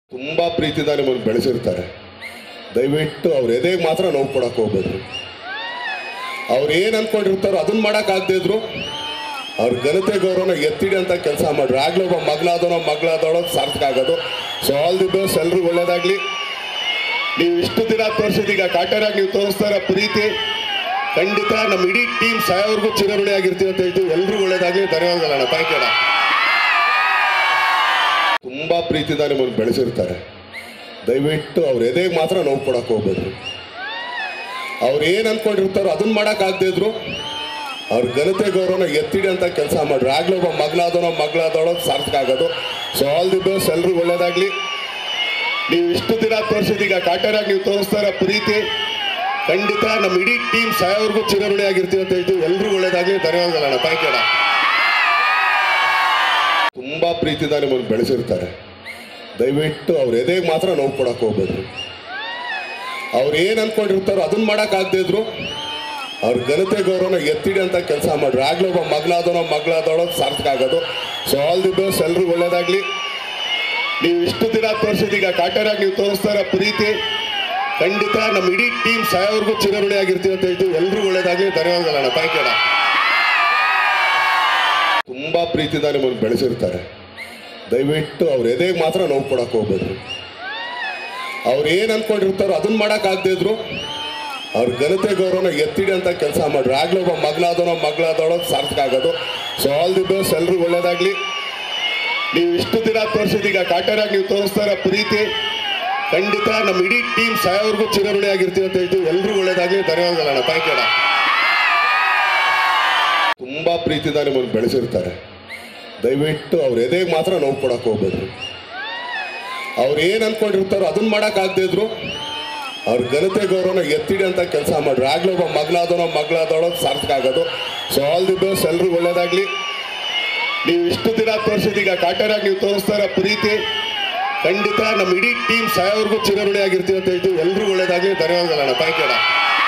ತುಂಬ ಪ್ರೀತಿಯಿಂದ ನಿಮ್ಮನ್ನು ಬೆಳೆಸಿರ್ತಾರೆ ದಯವಿಟ್ಟು ಅವ್ರ ಎದೆಗೆ ಮಾತ್ರ ನೋವು ಕೊಡಕ್ಕೆ ಹೋಗ್ಬೇಡ್ರಿ ಅವ್ರು ಏನು ಅನ್ಕೊಂಡಿರ್ತಾರೋ ಅದನ್ನ ಮಾಡೋಕ್ಕಾಗದೇ ಇದ್ರು ಅವ್ರ ಘನತೆ ಗೌರವನ ಎತ್ತಿಡಿ ಅಂತ ಕೆಲಸ ಮಾಡ್ರಿ ಆಗ್ಲೂ ಒಬ್ಬ ಮಗಳಾದವನೋ ಮಗಳಾದವಳೋ ಸಾರ್ಥಕ ಆಗೋದು ಸೊ ಆಲ್ ದಿ ಬೆಸ್ಟ್ ಎಲ್ರಿಗೂ ಒಳ್ಳೇದಾಗ್ಲಿ ನೀವು ಇಷ್ಟು ದಿನ ತೋರಿಸಿದೀಗ ಕಾಟರಾಗಿ ನೀವು ತೋರಿಸ್ತಾ ಇರೋ ಪ್ರೀತಿ ಖಂಡಿತ ನಮ್ಮ ಇಡೀ ಟೀಮ್ ಸಾಯೋವರೆಗೂ ಚಿರಋಣಿ ಆಗಿರ್ತೀವಿ ಅಂತ ಹೇಳ್ತೀವಿ ಎಲ್ರಿಗೂ ಒಳ್ಳೇದಾಗ್ಲಿ ಧನ್ಯವಾದಗಳಣ್ಣ ಥ್ಯಾಂಕ್ ಯು ಅಣ್ಣ ತುಂಬ ಪ್ರೀತಿಯಿಂದ ನಿಮ್ಮನ್ನು ಬೆಳೆಸಿರ್ತಾರೆ ದಯವಿಟ್ಟು ಅವ್ರ ಎದೆಗೆ ಮಾತ್ರ ನೋವು ಕೊಡಕ್ಕೆ ಹೋಗ್ಬೇಡ್ರಿ ಅವ್ರು ಏನು ಅನ್ಕೊಂಡಿರ್ತಾರೋ ಅದನ್ನ ಮಾಡೋಕ್ಕಾಗದೇ ಇದ್ರು ಅವ್ರ ಘನತೆ ಗೌರವನ ಎತ್ತಿಡಿ ಅಂತ ಕೆಲಸ ಮಾಡ್ರಿ ಆಗ್ಲೂ ಒಬ್ಬ ಮಗಳಾದವನೋ ಮಗಳಾದವಳೋ ಸಾರ್ಥಕ ಆಗೋದು ಸೊ ಆಲ್ ದಿ ಬೆಸ್ಟ್ ಎಲ್ರಿಗೂ ಒಳ್ಳೇದಾಗ್ಲಿ ನೀವು ಇಷ್ಟು ದಿನ ತೋರಿಸಿದೀಗ ಕಾಟರಾಗಿ ನೀವು ತೋರಿಸ್ತಾ ಇರೋ ಪ್ರೀತಿ ಖಂಡಿತ ನಮ್ಮ ಇಡೀ ಟೀಮ್ ಸಾಯೋವರೆಗೂ ಚಿರಋಣಿ ಆಗಿರ್ತೀವಿ ಅಂತ ಹೇಳ್ತೀವಿ ಎಲ್ರಿಗೂ ಒಳ್ಳೇದಾಗ್ಲಿ ಧನ್ಯವಾದಗಳಣ್ಣ ಥ್ಯಾಂಕ್ ಯು ಅಣ್ಣ ತುಂಬ ಪ್ರೀತಿಯಿಂದ ನಿಮ್ಮನ್ನು ಬೆಳೆಸಿರ್ತಾರೆ ದಯವಿಟ್ಟು ಅವ್ರ ಎದೆಗೆ ಮಾತ್ರ ನೋವು ಕೊಡಕ್ಕೆ ಹೋಗ್ಬೇಡ್ರಿ ಅವ್ರು ಏನು ಅನ್ಕೊಂಡಿರ್ತಾರೋ ಅದನ್ನ ಮಾಡೋಕ್ಕಾಗದೇ ಇದ್ರು ಅವ್ರ ಘನತೆ ಗೌರವನ ಎತ್ತಿಡಿ ಅಂತ ಕೆಲಸ ಮಾಡ್ರಿ ಆಗ್ಲೂ ಒಬ್ಬ ಮಗಳಾದವನೋ ಮಗಳಾದವಳೋ ಸಾರ್ಥಕ ಆಗೋದು ಸೊ ಆಲ್ ದಿ ಬೆಸ್ಟ್ ಎಲ್ರಿಗೂ ಒಳ್ಳೇದಾಗ್ಲಿ ನೀವು ಇಷ್ಟು ದಿನ ತೋರಿಸಿದೀಗ ಕಾಟರಾಗಿ ನೀವು ತೋರಿಸ್ತಾ ಇರೋ ಪ್ರೀತಿ ಖಂಡಿತ ನಮ್ಮ ಇಡೀ ಟೀಮ್ ಸಾಯೋವರೆಗೂ ಚಿರಋಣಿ ಆಗಿರ್ತೀವಿ ಅಂತ ಹೇಳ್ತೀವಿ ಎಲ್ರಿಗೂ ಒಳ್ಳೇದಾಗ್ಲಿ ಧನ್ಯವಾದಗಳಣ್ಣ ಥ್ಯಾಂಕ್ ಯು ಅಣ್ಣ ತುಂಬ ಪ್ರೀತಿಯಿಂದ ನಿಮ್ಮನ್ನು ಬೆಳೆಸಿರ್ತಾರೆ ದಯವಿಟ್ಟು ಅವ್ರ ಎದೆಗೆ ಮಾತ್ರ ನೋವು ಕೊಡಕ್ಕೆ ಹೋಗ್ಬೇಡ್ರಿ ಅವ್ರು ಏನು ಅನ್ಕೊಂಡಿರ್ತಾರೋ ಅದನ್ನ ಮಾಡೋಕ್ಕಾಗದೇ ಇದ್ರು ಅವ್ರ ಘನತೆ ಗೌರವನ ಎತ್ತಿಡಿ ಅಂತ ಕೆಲಸ ಮಾಡ್ರಿ ಆಗ್ಲೂ ಒಬ್ಬ ಮಗಳಾದವನೋ ಮಗಳಾದವಳೋ ಸಾರ್ಥಕ ಆಗೋದು ಸೊ ಆಲ್ ದಿ ಬೆಸ್ಟ್ ಎಲ್ರಿಗೂ ಒಳ್ಳೇದಾಗ್ಲಿ ನೀವು ಇಷ್ಟು ದಿನ ತೋರಿಸಿದೀಗ ಕಾಟರಾಗಿ ನೀವು ತೋರಿಸ್ತಾ ಇರೋ ಪ್ರೀತಿ ಖಂಡಿತ ನಮ್ಮ ಇಡೀ ಟೀಮ್ ಸಾಯೋವರೆಗೂ ಚಿರಋಣಿ ಆಗಿರ್ತೀವಿ ಅಂತ ಹೇಳ್ತೀವಿ ಎಲ್ರಿಗೂ ಒಳ್ಳೇದಾಗ್ಲಿ ಧನ್ಯವಾದಗಳಣ್ಣ ಥ್ಯಾಂಕ್ ಯು ಅಣ್ಣ ತುಂಬ ಪ್ರೀತಿಯಿಂದ ನಿಮ್ಮನ್ನು ಬೆಳೆಸಿರ್ತಾರೆ ದಯವಿಟ್ಟು ಅವ್ರ ಎದೆಗೆ ಮಾತ್ರ ನೋವು ಕೊಡಕ್ಕೆ ಹೋಗ್ಬೇಡ್ರಿ ಅವ್ರು ಏನು ಅನ್ಕೊಂಡಿರ್ತಾರೋ ಅದನ್ನ ಮಾಡೋಕ್ಕಾಗದೇ ಇದ್ರು ಅವ್ರ ಘನತೆ ಗೌರವನ ಎತ್ತಿಡಿ ಅಂತ ಕೆಲಸ ಮಾಡ್ರಿ ಆಗ್ಲೂ ಒಬ್ಬ ಮಗಳಾದವನೋ ಮಗಳಾದವಳೋ ಸಾರ್ಥಕ ಆಗೋದು ಸೊ ಆಲ್ ದಿ ಬೆಸ್ಟ್ ಎಲ್ರಿಗೂ ಒಳ್ಳೇದಾಗ್ಲಿ ನೀವು ಇಷ್ಟು ದಿನ ತೋರಿಸಿದೀಗ ಕಾಟರಾಗಿ ನೀವು ತೋರಿಸ್ತಾ ಇರೋ ಪ್ರೀತಿ ಖಂಡಿತ ನಮ್ಮ ಇಡೀ ಟೀಮ್ ಸಾಯೋವರೆಗೂ ಚಿರಋಣಿ ಆಗಿರ್ತೀವಿ ಅಂತ ಹೇಳ್ತೀವಿ ಎಲ್ರಿಗೂ ಒಳ್ಳೇದಾಗ್ಲಿ ಧನ್ಯವಾದಗಳಣ್ಣ ಥ್ಯಾಂಕ್ ಯು ಅಣ್ಣ